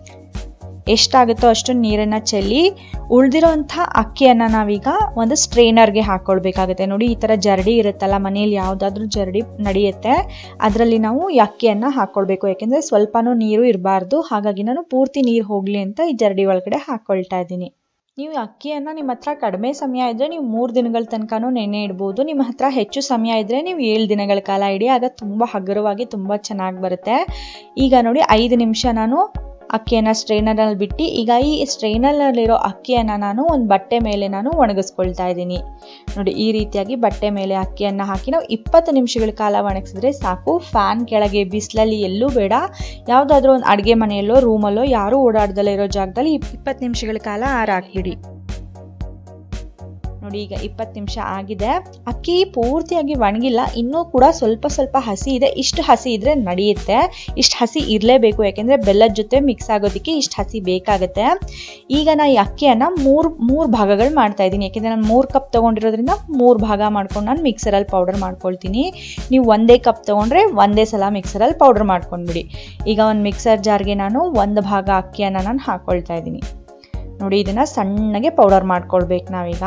ಎಷ್ಟಾಗುತ್ತೋ ಅಷ್ಟು ನೀರನ್ನು ಚೆಲ್ಲಿ ಉಳಿದಿರೋಂಥ ಅಕ್ಕಿಯನ್ನು ನಾವೀಗ ಒಂದು ಸ್ಟ್ರೈನರ್ಗೆ ಹಾಕ್ಕೊಳ್ಬೇಕಾಗುತ್ತೆ ನೋಡಿ ಈ ಥರ ಜರಡಿ ಇರುತ್ತಲ್ಲ ಮನೇಲಿ ಯಾವುದಾದ್ರೂ ಜರಡಿ ನಡೆಯುತ್ತೆ ಅದರಲ್ಲಿ ನಾವು ಈ ಅಕ್ಕಿಯನ್ನು ಹಾಕ್ಕೊಳ್ಬೇಕು ಯಾಕೆಂದರೆ ಸ್ವಲ್ಪನೂ ನೀರು ಇರಬಾರ್ದು ಹಾಗಾಗಿ ನಾನು ಪೂರ್ತಿ ನೀರು ಹೋಗಲಿ ಅಂತ ಈ ಜರಡಿ ಒಳಗಡೆ ಹಾಕ್ಕೊಳ್ತಾ ಇದ್ದೀನಿ ನೀವು ಅಕ್ಕಿಯನ್ನು ನಿಮ್ಮ ಹತ್ರ ಕಡಿಮೆ ಸಮಯ ಇದ್ದರೆ ನೀವು ಮೂರು ದಿನಗಳ ತನಕನೂ ನೆನೆ ಇಡ್ಬೋದು ನಿಮ್ಮ ಹತ್ರ ಹೆಚ್ಚು ಸಮಯ ಇದ್ದರೆ ನೀವು ಏಳು ದಿನಗಳ ಕಾಲ ಇಡಿ ಆಗ ತುಂಬ ಹಗುರವಾಗಿ ತುಂಬ ಚೆನ್ನಾಗಿ ಬರುತ್ತೆ ಈಗ ನೋಡಿ ಐದು ನಿಮಿಷ ನಾನು ಅಕ್ಕಿಯನ್ನು ಸ್ಟ್ರೈನರಲ್ಲಿ ಬಿಟ್ಟು ಈಗ ಈ ಸ್ಟ್ರೈನರಲ್ಲಿರೋ ಅಕ್ಕಿಯನ್ನು ನಾನು ಒಂದು ಬಟ್ಟೆ ಮೇಲೆ ನಾನು ಒಣಗಿಸ್ಕೊಳ್ತಾ ಇದ್ದೀನಿ ನೋಡಿ ಈ ರೀತಿಯಾಗಿ ಬಟ್ಟೆ ಮೇಲೆ ಅಕ್ಕಿಯನ್ನು ಹಾಕಿ ನಾವು ಇಪ್ಪತ್ತು ನಿಮಿಷಗಳ ಕಾಲ ಒಣಗಿಸಿದ್ರೆ ಸಾಕು ಫ್ಯಾನ್ ಕೆಳಗೆ ಬಿಸಿಲಲ್ಲಿ ಎಲ್ಲೂ ಬೇಡ ಯಾವುದಾದ್ರೂ ಒಂದು ಅಡುಗೆ ಮನೆಯಲ್ಲೋ ರೂಮಲ್ಲೋ ಯಾರೂ ಓಡಾಡ್ದಲ್ಲೇ ಇರೋ ಜಾಗದಲ್ಲಿ ಇಪ್ಪತ್ತು ನಿಮಿಷಗಳ ಕಾಲ ಆರಾಕ್ಬಿಡಿ ನೋಡಿ ಈಗ ಇಪ್ಪತ್ತು ನಿಮಿಷ ಆಗಿದೆ ಅಕ್ಕಿ ಪೂರ್ತಿಯಾಗಿ ಒಣಗಿಲ್ಲ ಇನ್ನೂ ಕೂಡ ಸ್ವಲ್ಪ ಸ್ವಲ್ಪ ಹಸಿ ಇದೆ ಇಷ್ಟು ಹಸಿ ಇದ್ರೆ ನಡೆಯುತ್ತೆ ಇಷ್ಟು ಹಸಿ ಇರಲೇಬೇಕು ಯಾಕೆಂದರೆ ಬೆಲ್ಲದ ಜೊತೆ ಮಿಕ್ಸ್ ಆಗೋದಕ್ಕೆ ಇಷ್ಟು ಹಸಿ ಬೇಕಾಗುತ್ತೆ ಈಗ ನಾ ಈ ಅಕ್ಕಿಯನ್ನು ಮೂರು ಮೂರು ಭಾಗಗಳು ಮಾಡ್ತಾ ಇದ್ದೀನಿ ಯಾಕೆಂದರೆ ನಾನು ಮೂರು ಕಪ್ ತೊಗೊಂಡಿರೋದ್ರಿಂದ ಮೂರು ಭಾಗ ಮಾಡ್ಕೊಂಡು ನಾನು ಮಿಕ್ಸರಲ್ಲಿ ಪೌಡರ್ ಮಾಡ್ಕೊಳ್ತೀನಿ ನೀವು ಒಂದೇ ಕಪ್ ತೊಗೊಂಡ್ರೆ ಒಂದೇ ಸಲ ಮಿಕ್ಸರಲ್ಲಿ ಪೌಡರ್ ಮಾಡ್ಕೊಂಡ್ಬಿಡಿ ಈಗ ಒಂದು ಮಿಕ್ಸರ್ ಜಾರ್ಗೆ ನಾನು ಒಂದು ಭಾಗ ಅಕ್ಕಿಯನ್ನು ನಾನು ಹಾಕ್ಕೊಳ್ತಾ ಇದ್ದೀನಿ ನೋಡಿ ಇದನ್ನು ಸಣ್ಣಗೆ ಪೌಡರ್ ಮಾಡ್ಕೊಳ್ಬೇಕು ನಾವೀಗ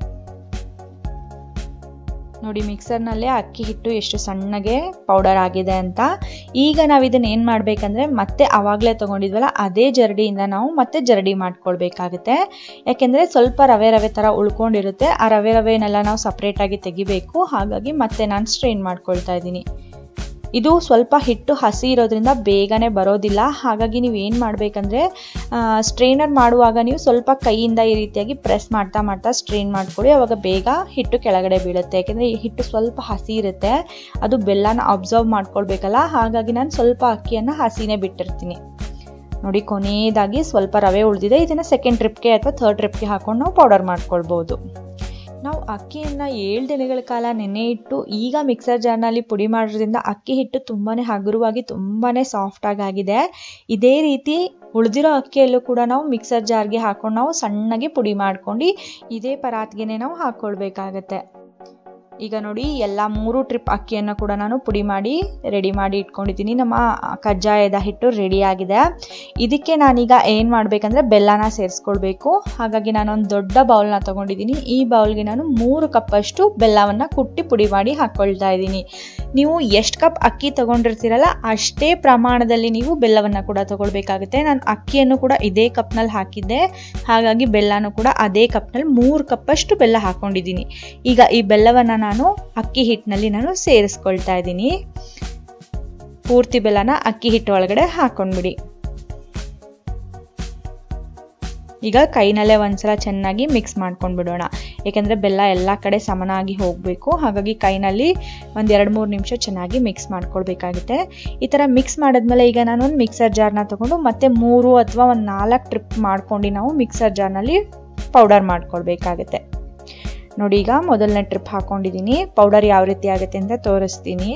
ನೋಡಿ ಮಿಕ್ಸರ್ನಲ್ಲೇ ಅಕ್ಕಿ ಹಿಟ್ಟು ಎಷ್ಟು ಸಣ್ಣಗೆ ಪೌಡರ್ ಆಗಿದೆ ಅಂತ ಈಗ ನಾವು ಇದನ್ನ ಏನು ಮಾಡಬೇಕಂದ್ರೆ ಮತ್ತೆ ಆವಾಗಲೇ ತೊಗೊಂಡಿದ್ವಲ್ಲ ಅದೇ ಜರಡಿಯಿಂದ ನಾವು ಮತ್ತೆ ಜರಡಿ ಮಾಡ್ಕೊಳ್ಬೇಕಾಗುತ್ತೆ ಯಾಕೆಂದರೆ ಸ್ವಲ್ಪ ರವೆ ರವೆ ಥರ ಉಳ್ಕೊಂಡಿರುತ್ತೆ ಆ ರವೆ ರವೆನೆಲ್ಲ ನಾವು ಸಪ್ರೇಟಾಗಿ ತೆಗಿಬೇಕು ಹಾಗಾಗಿ ಮತ್ತೆ ನಾನು ಸ್ಟ್ರೈನ್ ಮಾಡ್ಕೊಳ್ತಾ ಇದ್ದೀನಿ ಇದು ಸ್ವಲ್ಪ ಹಿಟ್ಟು ಹಸಿ ಇರೋದ್ರಿಂದ ಬೇಗನೆ ಬರೋದಿಲ್ಲ ಹಾಗಾಗಿ ನೀವು ಏನು ಮಾಡಬೇಕಂದ್ರೆ ಸ್ಟ್ರೈನರ್ ಮಾಡುವಾಗ ನೀವು ಸ್ವಲ್ಪ ಕೈಯಿಂದ ಈ ರೀತಿಯಾಗಿ ಪ್ರೆಸ್ ಮಾಡ್ತಾ ಮಾಡ್ತಾ ಸ್ಟ್ರೈನ್ ಮಾಡ್ಕೊಳ್ಳಿ ಅವಾಗ ಬೇಗ ಹಿಟ್ಟು ಕೆಳಗಡೆ ಬೀಳುತ್ತೆ ಯಾಕೆಂದರೆ ಈ ಹಿಟ್ಟು ಸ್ವಲ್ಪ ಹಸಿ ಇರುತ್ತೆ ಅದು ಬೆಲ್ಲನ ಅಬ್ಸರ್ವ್ ಮಾಡ್ಕೊಳ್ಬೇಕಲ್ಲ ಹಾಗಾಗಿ ನಾನು ಸ್ವಲ್ಪ ಅಕ್ಕಿಯನ್ನು ಹಸಿನೇ ಬಿಟ್ಟಿರ್ತೀನಿ ನೋಡಿ ಕೊನೆಯದಾಗಿ ಸ್ವಲ್ಪ ರವೆ ಉಳಿದಿದೆ ಇದನ್ನು ಸೆಕೆಂಡ್ ಟ್ರಿಪ್ಗೆ ಅಥವಾ ಥರ್ಡ್ ಟ್ರಿಪ್ಗೆ ಹಾಕೊಂಡು ನಾವು ಪೌಡರ್ ಮಾಡ್ಕೊಳ್ಬೋದು ನಾವು ಅಕ್ಕಿಯನ್ನು ಏಳು ದಿನಗಳ ಕಾಲ ನೆನೆ ಇಟ್ಟು ಈಗ ಮಿಕ್ಸರ್ ಜಾರ್ನಲ್ಲಿ ಪುಡಿ ಮಾಡೋದ್ರಿಂದ ಅಕ್ಕಿ ಹಿಟ್ಟು ತುಂಬಾ ಹಗುರವಾಗಿ ತುಂಬಾ ಸಾಫ್ಟಾಗಿ ಆಗಿದೆ ಇದೇ ರೀತಿ ಉಳಿದಿರೋ ಅಕ್ಕಿಯಲ್ಲೂ ಕೂಡ ನಾವು ಮಿಕ್ಸರ್ ಜಾರ್ಗೆ ಹಾಕೊಂಡು ನಾವು ಸಣ್ಣಗೆ ಪುಡಿ ಮಾಡ್ಕೊಂಡು ಇದೇ ಪರಾತ್ಗೆನೆ ನಾವು ಹಾಕ್ಕೊಳ್ಬೇಕಾಗತ್ತೆ ಈಗ ನೋಡಿ ಎಲ್ಲ ಮೂರು ಟ್ರಿಪ್ ಅಕ್ಕಿಯನ್ನು ಕೂಡ ನಾನು ಪುಡಿ ಮಾಡಿ ರೆಡಿ ಮಾಡಿ ಇಟ್ಕೊಂಡಿದ್ದೀನಿ ನಮ್ಮ ಕಜ್ಜಾಯದ ಹಿಟ್ಟು ರೆಡಿ ಆಗಿದೆ ಇದಕ್ಕೆ ನಾನೀಗ ಏನು ಮಾಡಬೇಕಂದ್ರೆ ಬೆಲ್ಲನ ಸೇರಿಸ್ಕೊಳ್ಬೇಕು ಹಾಗಾಗಿ ನಾನೊಂದು ದೊಡ್ಡ ಬೌಲ್ನ ತೊಗೊಂಡಿದ್ದೀನಿ ಈ ಬೌಲ್ಗೆ ನಾನು ಮೂರು ಕಪ್ಪಷ್ಟು ಬೆಲ್ಲವನ್ನು ಕುಟ್ಟಿ ಪುಡಿ ಮಾಡಿ ಹಾಕ್ಕೊಳ್ತಾ ಇದ್ದೀನಿ ನೀವು ಎಷ್ಟು ಕಪ್ ಅಕ್ಕಿ ತೊಗೊಂಡಿರ್ತೀರಲ್ಲ ಅಷ್ಟೇ ಪ್ರಮಾಣದಲ್ಲಿ ನೀವು ಬೆಲ್ಲವನ್ನು ಕೂಡ ತೊಗೊಳ್ಬೇಕಾಗುತ್ತೆ ನಾನು ಅಕ್ಕಿಯನ್ನು ಕೂಡ ಇದೇ ಕಪ್ನಲ್ಲಿ ಹಾಕಿದ್ದೆ ಹಾಗಾಗಿ ಬೆಲ್ಲನೂ ಕೂಡ ಅದೇ ಕಪ್ನಲ್ಲಿ ಮೂರು ಕಪ್ಪಷ್ಟು ಬೆಲ್ಲ ಹಾಕ್ಕೊಂಡಿದ್ದೀನಿ ಈಗ ಈ ಬೆಲ್ಲವನ್ನು ನಾನು ಅಕ್ಕಿ ಹಿಟ್ಟಿನಲ್ಲಿ ನಾನು ಸೇರಿಸ್ಕೊಳ್ತಾ ಇದ್ದೀನಿ ಪೂರ್ತಿ ಬೆಲ್ಲನ ಅಕ್ಕಿ ಹಿಟ್ಟು ಒಳಗಡೆ ಹಾಕೊಂಡ್ಬಿಡಿ ಈಗ ಕೈನಲ್ಲೇ ಒಂದ್ಸಲ ಚೆನ್ನಾಗಿ ಮಿಕ್ಸ್ ಮಾಡ್ಕೊಂಡು ಬಿಡೋಣ ಏಕೆಂದರೆ ಬೆಲ್ಲ ಎಲ್ಲ ಕಡೆ ಸಮನಾಗಿ ಹೋಗಬೇಕು ಹಾಗಾಗಿ ಕೈನಲ್ಲಿ ಒಂದು ಎರಡು ಮೂರು ನಿಮಿಷ ಚೆನ್ನಾಗಿ ಮಿಕ್ಸ್ ಮಾಡ್ಕೊಳ್ಬೇಕಾಗುತ್ತೆ ಈ ಥರ ಮಿಕ್ಸ್ ಮಾಡಿದ್ಮೇಲೆ ಈಗ ನಾನು ಒಂದು ಮಿಕ್ಸರ್ ಜಾರ್ನ ತೊಗೊಂಡು ಮತ್ತೆ ಮೂರು ಅಥವಾ ಒಂದು ನಾಲ್ಕು ಟ್ರಿಪ್ ಮಾಡ್ಕೊಂಡು ನಾವು ಮಿಕ್ಸರ್ ಜಾರ್ನಲ್ಲಿ ಪೌಡರ್ ಮಾಡ್ಕೊಳ್ಬೇಕಾಗತ್ತೆ ನೋಡಿ ಈಗ ಮೊದಲನೇ ಟ್ರಿಪ್ ಹಾಕೊಂಡಿದ್ದೀನಿ ಪೌಡರ್ ಯಾವ ರೀತಿ ಆಗುತ್ತೆ ಅಂತ ತೋರಿಸ್ತೀನಿ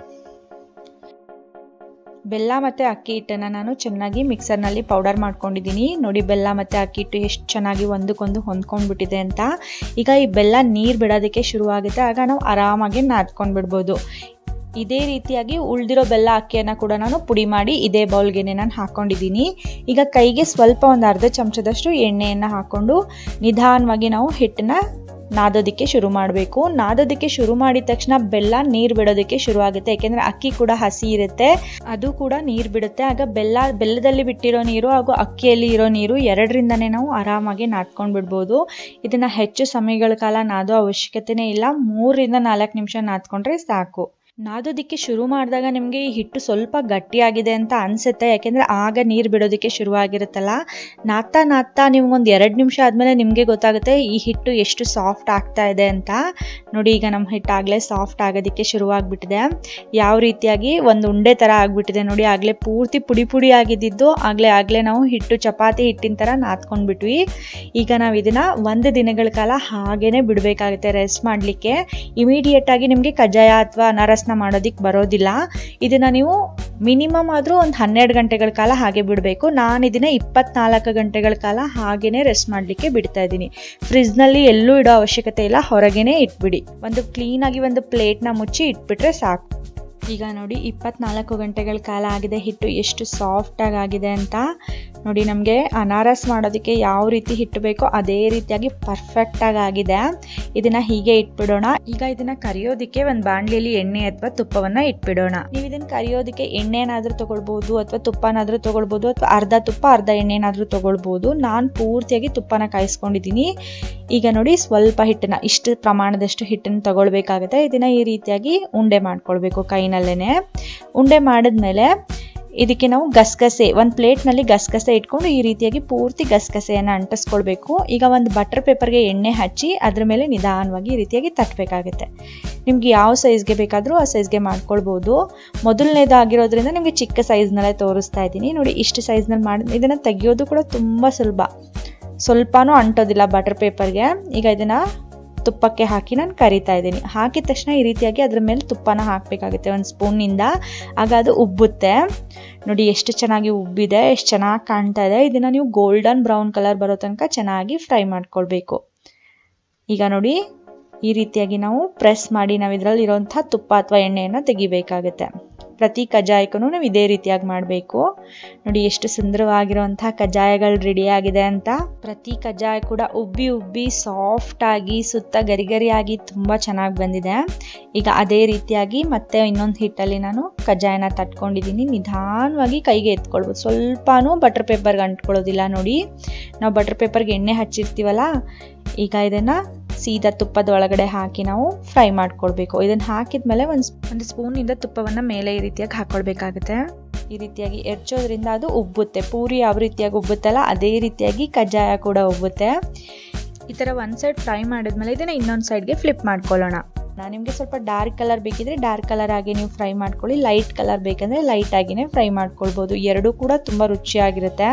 ಬೆಲ್ಲ ಮತ್ತು ಅಕ್ಕಿ ಹಿಟ್ಟನ್ನು ನಾನು ಚೆನ್ನಾಗಿ ಮಿಕ್ಸರ್ನಲ್ಲಿ ಪೌಡರ್ ಮಾಡ್ಕೊಂಡಿದ್ದೀನಿ ನೋಡಿ ಬೆಲ್ಲ ಮತ್ತು ಅಕ್ಕಿ ಹಿಟ್ಟು ಎಷ್ಟು ಚೆನ್ನಾಗಿ ಒಂದಕ್ಕೊಂದು ಹೊಂದ್ಕೊಂಡ್ಬಿಟ್ಟಿದೆ ಅಂತ ಈಗ ಈ ಬೆಲ್ಲ ನೀರು ಬಿಡೋದಕ್ಕೆ ಶುರುವಾಗುತ್ತೆ ಆಗ ನಾವು ಆರಾಮಾಗಿ ನಾದ್ಕೊಂಡು ಬಿಡ್ಬೋದು ಇದೇ ರೀತಿಯಾಗಿ ಉಳಿದಿರೋ ಬೆಲ್ಲ ಅಕ್ಕಿಯನ್ನು ಕೂಡ ನಾನು ಪುಡಿ ಮಾಡಿ ಇದೇ ಬೌಲ್ಗೆನೆ ನಾನು ಹಾಕ್ಕೊಂಡಿದ್ದೀನಿ ಈಗ ಕೈಗೆ ಸ್ವಲ್ಪ ಒಂದು ಅರ್ಧ ಚಮಚದಷ್ಟು ಎಣ್ಣೆಯನ್ನು ಹಾಕ್ಕೊಂಡು ನಿಧಾನವಾಗಿ ನಾವು ಹಿಟ್ಟನ್ನ ನಾದೋದಕ್ಕೆ ಶುರು ಮಾಡಬೇಕು ನಾದೋದಕ್ಕೆ ಶುರು ಮಾಡಿದ ತಕ್ಷಣ ಬೆಲ್ಲ ನೀರು ಬಿಡೋದಕ್ಕೆ ಶುರು ಆಗುತ್ತೆ ಯಾಕೆಂದರೆ ಅಕ್ಕಿ ಕೂಡ ಹಸಿ ಇರುತ್ತೆ ಅದು ಕೂಡ ನೀರು ಬಿಡುತ್ತೆ ಆಗ ಬೆಲ್ಲ ಬೆಲ್ಲದಲ್ಲಿ ಬಿಟ್ಟಿರೋ ನೀರು ಹಾಗೂ ಅಕ್ಕಿಯಲ್ಲಿ ಇರೋ ನೀರು ಎರಡರಿಂದನೇ ನಾವು ಆರಾಮಾಗಿ ನಾದ್ಕೊಂಡು ಬಿಡ್ಬೋದು ಇದನ್ನು ಹೆಚ್ಚು ಸಮಯಗಳ ಕಾಲ ನಾದೋ ಅವಶ್ಯಕತೆನೇ ಇಲ್ಲ ಮೂರರಿಂದ ನಾಲ್ಕು ನಿಮಿಷ ನಾದ್ಕೊಂಡ್ರೆ ಸಾಕು ನಾದೋದಕ್ಕೆ ಶುರು ಮಾಡಿದಾಗ ನಿಮಗೆ ಈ ಹಿಟ್ಟು ಸ್ವಲ್ಪ ಗಟ್ಟಿಯಾಗಿದೆ ಅಂತ ಅನಿಸುತ್ತೆ ಯಾಕೆಂದರೆ ಆಗ ನೀರು ಬಿಡೋದಕ್ಕೆ ಶುರುವಾಗಿರುತ್ತಲ್ಲ ನಾದ್ತಾ ನಾದ್ತಾ ನಿಮ್ಗೊಂದು ಎರಡು ನಿಮಿಷ ಆದಮೇಲೆ ನಿಮಗೆ ಗೊತ್ತಾಗುತ್ತೆ ಈ ಹಿಟ್ಟು ಎಷ್ಟು ಸಾಫ್ಟ್ ಆಗ್ತಾ ಇದೆ ಅಂತ ನೋಡಿ ಈಗ ನಮ್ಮ ಹಿಟ್ಟು ಆಗಲೇ ಸಾಫ್ಟ್ ಆಗೋದಕ್ಕೆ ಶುರುವಾಗ್ಬಿಟ್ಟಿದೆ ಯಾವ ರೀತಿಯಾಗಿ ಒಂದು ಉಂಡೆ ಥರ ಆಗಿಬಿಟ್ಟಿದೆ ನೋಡಿ ಆಗಲೇ ಪೂರ್ತಿ ಪುಡಿ ಪುಡಿ ಆಗಿದ್ದಿದ್ದು ಆಗಲೇ ಆಗಲೇ ನಾವು ಹಿಟ್ಟು ಚಪಾತಿ ಹಿಟ್ಟಿನ ಥರ ನಾದ್ಕೊಂಡ್ಬಿಟ್ವಿ ಈಗ ನಾವು ಇದನ್ನು ಒಂದು ದಿನಗಳ ಕಾಲ ಹಾಗೇ ಬಿಡಬೇಕಾಗುತ್ತೆ ರೆಸ್ಟ್ ಮಾಡಲಿಕ್ಕೆ ಇಮಿಡಿಯೇಟಾಗಿ ನಿಮಗೆ ಕಜ್ಜಾಯ ಅಥವಾ ಅನಾರಸ್ನ ಮಾಡೋದಕ್ಕೆ ಬರೋದಿಲ್ಲ ಇದನ್ನು ನೀವು ಮಿನಿಮಮ್ ಆದರೂ ಒಂದು ಹನ್ನೆರಡು ಗಂಟೆಗಳ ಕಾಲ ಹಾಗೆ ಬಿಡಬೇಕು ನಾನು ಇದನ್ನ ಇಪ್ಪತ್ನಾಲ್ಕು ಗಂಟೆಗಳ ಕಾಲ ಹಾಗೇನೆ ರೆಸ್ಟ್ ಮಾಡಲಿಕ್ಕೆ ಬಿಡ್ತಾ ಇದ್ದೀನಿ ಫ್ರಿಜ್ನಲ್ಲಿ ಎಲ್ಲೂ ಇಡೋ ಅವಶ್ಯಕತೆ ಇಲ್ಲ ಹೊರಗೇನೆ ಇಟ್ಬಿಡಿ ಒಂದು ಕ್ಲೀನಾಗಿ ಒಂದು ಪ್ಲೇಟ್ನ ಮುಚ್ಚಿ ಇಟ್ಬಿಟ್ರೆ ಸಾಕು ಈಗ ನೋಡಿ ಇಪ್ಪತ್ನಾಲ್ಕು ಗಂಟೆಗಳ ಕಾಲ ಆಗಿದೆ ಹಿಟ್ಟು ಎಷ್ಟು ಸಾಫ್ಟಾಗಿ ಆಗಿದೆ ಅಂತ ನೋಡಿ ನಮಗೆ ಅನಾರಸ್ ಮಾಡೋದಕ್ಕೆ ಯಾವ ರೀತಿ ಹಿಟ್ಟು ಬೇಕೋ ಅದೇ ರೀತಿಯಾಗಿ ಪರ್ಫೆಕ್ಟಾಗಿ ಆಗಿದೆ ಇದನ್ನು ಹೀಗೆ ಇಟ್ಬಿಡೋಣ ಈಗ ಇದನ್ನು ಕರಿಯೋದಕ್ಕೆ ಒಂದು ಬಾಣಲಿಯಲ್ಲಿ ಎಣ್ಣೆ ಅಥವಾ ತುಪ್ಪವನ್ನು ಇಟ್ಬಿಡೋಣ ನೀವು ಇದನ್ನು ಕರಿಯೋದಕ್ಕೆ ಎಣ್ಣೆನಾದರೂ ತೊಗೊಳ್ಬೋದು ಅಥವಾ ತುಪ್ಪನಾದರೂ ತೊಗೊಳ್ಬೋದು ಅಥವಾ ಅರ್ಧ ತುಪ್ಪ ಅರ್ಧ ಎಣ್ಣೆನಾದರೂ ತೊಗೊಳ್ಬೋದು ನಾನು ಪೂರ್ತಿಯಾಗಿ ತುಪ್ಪನ ಕಾಯಿಸ್ಕೊಂಡಿದ್ದೀನಿ ಈಗ ನೋಡಿ ಸ್ವಲ್ಪ ಹಿಟ್ಟನ್ನ ಇಷ್ಟು ಪ್ರಮಾಣದಷ್ಟು ಹಿಟ್ಟನ್ನು ತಗೊಳ್ಬೇಕಾಗುತ್ತೆ ಇದನ್ನು ಈ ರೀತಿಯಾಗಿ ಉಂಡೆ ಮಾಡ್ಕೊಳ್ಬೇಕು ಕೈನಲ್ಲೇ ಉಂಡೆ ಮಾಡಿದ್ಮೇಲೆ ಇದಕ್ಕೆ ನಾವು ಗಸಗಸೆ ಒಂದು ಪ್ಲೇಟ್ನಲ್ಲಿ ಗಸಗಸೆ ಇಟ್ಕೊಂಡು ಈ ರೀತಿಯಾಗಿ ಪೂರ್ತಿ ಗಸಗಸೆಯನ್ನು ಅಂಟಿಸ್ಕೊಳ್ಬೇಕು ಈಗ ಒಂದು ಬಟರ್ ಪೇಪರ್ಗೆ ಎಣ್ಣೆ ಹಚ್ಚಿ ಅದ್ರ ಮೇಲೆ ನಿಧಾನವಾಗಿ ಈ ರೀತಿಯಾಗಿ ತಟ್ಟಬೇಕಾಗುತ್ತೆ ನಿಮ್ಗೆ ಯಾವ ಸೈಜ್ಗೆ ಬೇಕಾದರೂ ಆ ಸೈಜ್ಗೆ ಮಾಡ್ಕೊಳ್ಬೋದು ಮೊದಲನೇದಾಗಿರೋದ್ರಿಂದ ನಿಮಗೆ ಚಿಕ್ಕ ಸೈಜ್ನಲ್ಲೇ ತೋರಿಸ್ತಾ ಇದ್ದೀನಿ ನೋಡಿ ಇಷ್ಟು ಸೈಜ್ನಲ್ಲಿ ಮಾಡಿ ಇದನ್ನು ತೆಗಿಯೋದು ಕೂಡ ತುಂಬ ಸುಲಭ ಸ್ವಲ್ಪನೂ ಅಂಟೋದಿಲ್ಲ ಬಟರ್ ಪೇಪರ್ಗೆ ಈಗ ಇದನ್ನು ತುಪ್ಪಕ್ಕೆ ಹಾಕಿ ನಾನು ಕರಿತಾ ಇದ್ದೀನಿ ಹಾಕಿದ ತಕ್ಷಣ ಈ ರೀತಿಯಾಗಿ ಅದ್ರ ಮೇಲೆ ತುಪ್ಪನ ಹಾಕಬೇಕಾಗುತ್ತೆ ಒಂದು ಸ್ಪೂನಿಂದ ಆಗ ಅದು ಉಬ್ಬುತ್ತೆ ನೋಡಿ ಎಷ್ಟು ಚೆನ್ನಾಗಿ ಉಬ್ಬಿದೆ ಎಷ್ಟು ಚೆನ್ನಾಗಿ ಕಾಣ್ತಾ ಇದೆ ಇದನ್ನು ನೀವು ಗೋಲ್ಡನ್ ಬ್ರೌನ್ ಕಲರ್ ಬರೋ ತನಕ ಚೆನ್ನಾಗಿ ಫ್ರೈ ಮಾಡ್ಕೊಳ್ಬೇಕು ಈಗ ನೋಡಿ ಈ ರೀತಿಯಾಗಿ ನಾವು ಪ್ರೆಸ್ ಮಾಡಿ ನಾವು ಇದರಲ್ಲಿ ಇರೋಂಥ ತುಪ್ಪ ಅಥವಾ ಎಣ್ಣೆಯನ್ನು ತೆಗಿಬೇಕಾಗುತ್ತೆ ಪ್ರತಿ ಕಜ್ಜಾಯಕ್ಕೂ ನಾವು ಇದೇ ರೀತಿಯಾಗಿ ಮಾಡಬೇಕು ನೋಡಿ ಎಷ್ಟು ಸುಂದರವಾಗಿರುವಂಥ ಕಜ್ಜಾಯಗಳು ರೆಡಿಯಾಗಿದೆ ಅಂತ ಪ್ರತಿ ಕಜ್ಜಾಯ ಕೂಡ ಉಬ್ಬಿ ಉಬ್ಬಿ ಸಾಫ್ಟಾಗಿ ಸುತ್ತ ಗರಿ ಗರಿಯಾಗಿ ತುಂಬ ಚೆನ್ನಾಗಿ ಬಂದಿದೆ ಈಗ ಅದೇ ರೀತಿಯಾಗಿ ಮತ್ತೆ ಇನ್ನೊಂದು ಹಿಟ್ಟಲ್ಲಿ ನಾನು ಕಜ್ಜಾಯನ ತಟ್ಕೊಂಡಿದ್ದೀನಿ ನಿಧಾನವಾಗಿ ಕೈಗೆ ಎತ್ಕೊಳ್ಬೋದು ಸ್ವಲ್ಪನೂ ಬಟರ್ ಪೇಪರ್ಗೆ ಅಂಟ್ಕೊಳ್ಳೋದಿಲ್ಲ ನೋಡಿ ನಾವು ಬಟರ್ ಪೇಪರ್ಗೆ ಎಣ್ಣೆ ಹಚ್ಚಿರ್ತೀವಲ್ಲ ಈಗ ಇದನ್ನು ಸೀದಾ ತುಪ್ಪದ ಒಳಗಡೆ ಹಾಕಿ ನಾವು ಫ್ರೈ ಮಾಡ್ಕೊಳ್ಬೇಕು ಇದನ್ನು ಹಾಕಿದ್ಮೇಲೆ ಒಂದು ಒಂದು ಸ್ಪೂನಿಂದ ತುಪ್ಪವನ್ನು ಮೇಲೆ ಈ ರೀತಿಯಾಗಿ ಹಾಕ್ಕೊಳ್ಬೇಕಾಗುತ್ತೆ ಈ ರೀತಿಯಾಗಿ ಎರ್ಚೋದ್ರಿಂದ ಅದು ಉಬ್ಬುತ್ತೆ ಪೂರಿ ಯಾವ ರೀತಿಯಾಗಿ ಉಬ್ಬುತ್ತಲ್ಲ ಅದೇ ರೀತಿಯಾಗಿ ಕಜ್ಜಾಯ ಕೂಡ ಉಬ್ಬುತ್ತೆ ಈ ಥರ ಒಂದು ಸೈಡ್ ಫ್ರೈ ಮಾಡಿದ್ಮೇಲೆ ಇದನ್ನು ಇನ್ನೊಂದು ಸೈಡ್ಗೆ ಫ್ಲಿಪ್ ಮಾಡ್ಕೊಳ್ಳೋಣ ನಾನು ನಿಮಗೆ ಸ್ವಲ್ಪ ಡಾರ್ಕ್ ಕಲರ್ ಬೇಕಿದ್ರೆ ಡಾರ್ಕ್ ಕಲರ್ ಆಗಿ ನೀವು ಫ್ರೈ ಮಾಡ್ಕೊಳ್ಳಿ ಲೈಟ್ ಕಲರ್ ಬೇಕಂದರೆ ಲೈಟ್ ಆಗಿನೇ ಫ್ರೈ ಮಾಡ್ಕೊಳ್ಬೋದು ಎರಡೂ ಕೂಡ ತುಂಬ ರುಚಿಯಾಗಿರುತ್ತೆ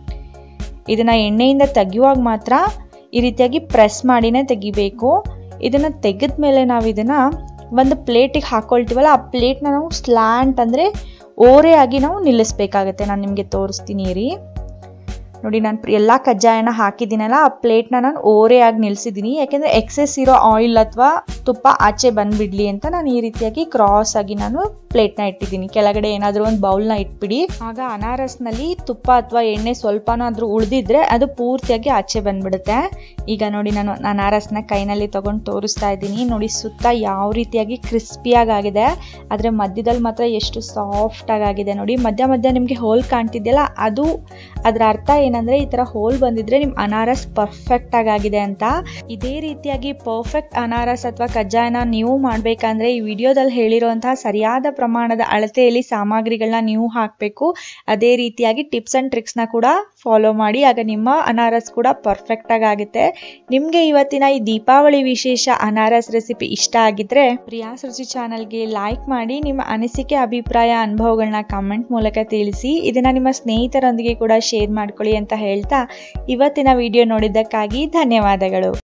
ಇದನ್ನು ಎಣ್ಣೆಯಿಂದ ತೆಗೆಯುವಾಗ ಮಾತ್ರ ಈ ರೀತಿಯಾಗಿ ಪ್ರೆಸ್ ಮಾಡಿನೇ ತೆಗಿಬೇಕು ಇದನ್ನು ತೆಗೆದ ಮೇಲೆ ನಾವು ಇದನ್ನು ಒಂದು ಪ್ಲೇಟಿಗೆ ಹಾಕೊಳ್ತೀವಲ್ಲ ಆ ಪ್ಲೇಟ್ನ ನಾವು ಸ್ಲ್ಯಾಂಟ್ ಅಂದರೆ ಓರೆ ಆಗಿ ನಾವು ನಿಲ್ಲಿಸ್ಬೇಕಾಗತ್ತೆ ನಾನು ನಿಮಗೆ ತೋರಿಸ್ತೀನಿ ರೀ ನೋಡಿ ನಾನು ಎಲ್ಲ ಕಜ್ಜಾಯನ ಹಾಕಿದ್ದೀನಲ್ಲ ಆ ಪ್ಲೇಟ್ನ ನಾನು ಓರೆಯಾಗಿ ನಿಲ್ಲಿಸಿದ್ದೀನಿ ಯಾಕೆಂದರೆ ಎಕ್ಸೆಸ್ ಇರೋ ಆಯಿಲ್ ಅಥವಾ ತುಪ್ಪ ಆಚೆ ಬಂದುಬಿಡಲಿ ಅಂತ ನಾನು ಈ ರೀತಿಯಾಗಿ ಕ್ರಾಸ್ ಆಗಿ ನಾನು ಪ್ಲೇಟ್ನ ಇಟ್ಟಿದ್ದೀನಿ ಕೆಳಗಡೆ ಏನಾದರೂ ಒಂದು ಬೌಲ್ನ ಇಟ್ಬಿಡಿ ಆಗ ಅನಾರಸ್ನಲ್ಲಿ ತುಪ್ಪ ಅಥವಾ ಎಣ್ಣೆ ಸ್ವಲ್ಪನಾದರೂ ಉಳಿದಿದ್ರೆ ಅದು ಪೂರ್ತಿಯಾಗಿ ಆಚೆ ಬಂದ್ಬಿಡುತ್ತೆ ಈಗ ನೋಡಿ ನಾನು ಅನಾರಸ್ನ ಕೈನಲ್ಲಿ ತೊಗೊಂಡು ತೋರಿಸ್ತಾ ಇದ್ದೀನಿ ನೋಡಿ ಸುತ್ತ ಯಾವ ರೀತಿಯಾಗಿ ಕ್ರಿಸ್ಪಿಯಾಗಿ ಆಗಿದೆ ಆದರೆ ಮಧ್ಯದಲ್ಲಿ ಮಾತ್ರ ಎಷ್ಟು ಸಾಫ್ಟಾಗಿ ಆಗಿದೆ ನೋಡಿ ಮಧ್ಯ ಮಧ್ಯ ನಿಮಗೆ ಹೋಲ್ ಕಾಣ್ತಿದೆಯಲ್ಲ ಅದು ಅದರ ಅರ್ಥ ಏನಂದರೆ ಈ ಥರ ಹೋಲ್ ಬಂದಿದ್ರೆ ನಿಮ್ಮ ಅನಾರಸ್ ಪರ್ಫೆಕ್ಟಾಗಿ ಆಗಿದೆ ಅಂತ ಇದೇ ರೀತಿಯಾಗಿ ಪರ್ಫೆಕ್ಟ್ ಅನಾರಸ್ ಅಥವಾ ಕಜ್ಜಾಯನ ನೀವು ಮಾಡಬೇಕಂದ್ರೆ ಈ ವಿಡಿಯೋದಲ್ಲಿ ಹೇಳಿರುವಂತಹ ಸರಿಯಾದ ಪ್ರಮಾಣದ ಅಳತೆಯಲ್ಲಿ ಸಾಮಗ್ರಿಗಳನ್ನ ನೀವು ಹಾಕಬೇಕು ಅದೇ ರೀತಿಯಾಗಿ ಟಿಪ್ಸ್ ಆ್ಯಂಡ್ ಟ್ರಿಕ್ಸ್ನ ಕೂಡ ಫಾಲೋ ಮಾಡಿ ಆಗ ನಿಮ್ಮ ಅನಾರಸ್ ಕೂಡ ಪರ್ಫೆಕ್ಟಾಗಿ ಆಗುತ್ತೆ ನಿಮಗೆ ಇವತ್ತಿನ ಈ ದೀಪಾವಳಿ ವಿಶೇಷ ಅನಾರಸ್ ರೆಸಿಪಿ ಇಷ್ಟ ಆಗಿದ್ರೆ ಪ್ರಿಯಾಸ್ ರುಚಿ ಚಾನಲ್ಗೆ ಲೈಕ್ ಮಾಡಿ ನಿಮ್ಮ ಅನಿಸಿಕೆ ಅಭಿಪ್ರಾಯ ಅನುಭವಗಳನ್ನ ಕಮೆಂಟ್ ಮೂಲಕ ತಿಳಿಸಿ ಇದನ್ನು ನಿಮ್ಮ ಸ್ನೇಹಿತರೊಂದಿಗೆ ಕೂಡ ಶೇರ್ ಮಾಡ್ಕೊಳ್ಳಿ ಅಂತ ಹೇಳ್ತಾ ಇವತ್ತಿನ ವಿಡಿಯೋ ನೋಡಿದ್ದಕ್ಕಾಗಿ ಧನ್ಯವಾದಗಳು